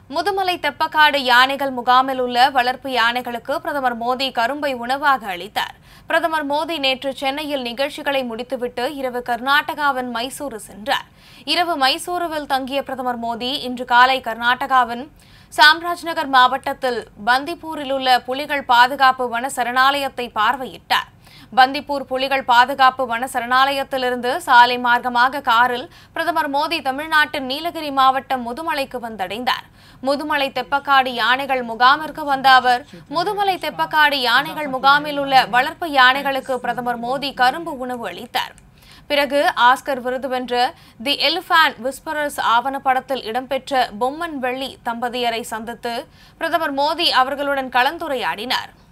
முதுமலை தெப்பக்காடு யானைகள் முகாமில் உள்ள வளர்ப்பு யானைகளுக்கு பிரதமர் மோடி கரும்பை உணவாக அளித்தார் பிரதமர் மோடி நேற்று சென்னையில் நிகழ்ச்சிகளை முடித்துவிட்டு இரவு கர்நாடகாவின் மைசூரு சென்றார் இரவு மைசூருவில் தங்கிய பிரதமர் மோடி இன்று காலை கர்நாடகாவின் சாம்ராஜ்நகர் மாவட்டத்தில் பந்திப்பூரில் உள்ள புலிகள் பாதுகாப்பு வன சரணாலயத்தை பார்வையிட்டார் பந்திப்பூர் புலிகள் பாதுகாப்பு வன சரணாலயத்திலிருந்து சாலை மார்க்கமாக காரில் பிரதமர் மோடி தமிழ்நாட்டின் நீலகிரி மாவட்டம் முதுமலைக்கு வந்தடைந்தார் முதுமலை தெப்பக்காடு யானைகள் முகாமிற்கு வந்த அவர் முதுமலை தெப்பக்காடு யானைகள் முகாமில் உள்ள வளர்ப்பு யானைகளுக்கு பிரதமர் மோடி கரும்பு உணவு அளித்தார் பிறகு ஆஸ்கர் விருது வென்ற தி எலிஃபான் விஸ்பரர்ஸ் ஆவணப்படத்தில் இடம்பெற்ற பொம்மன் வெள்ளி தம்பதியரை சந்தித்து பிரதமர் மோடி அவர்களுடன் கலந்துரையாடினார்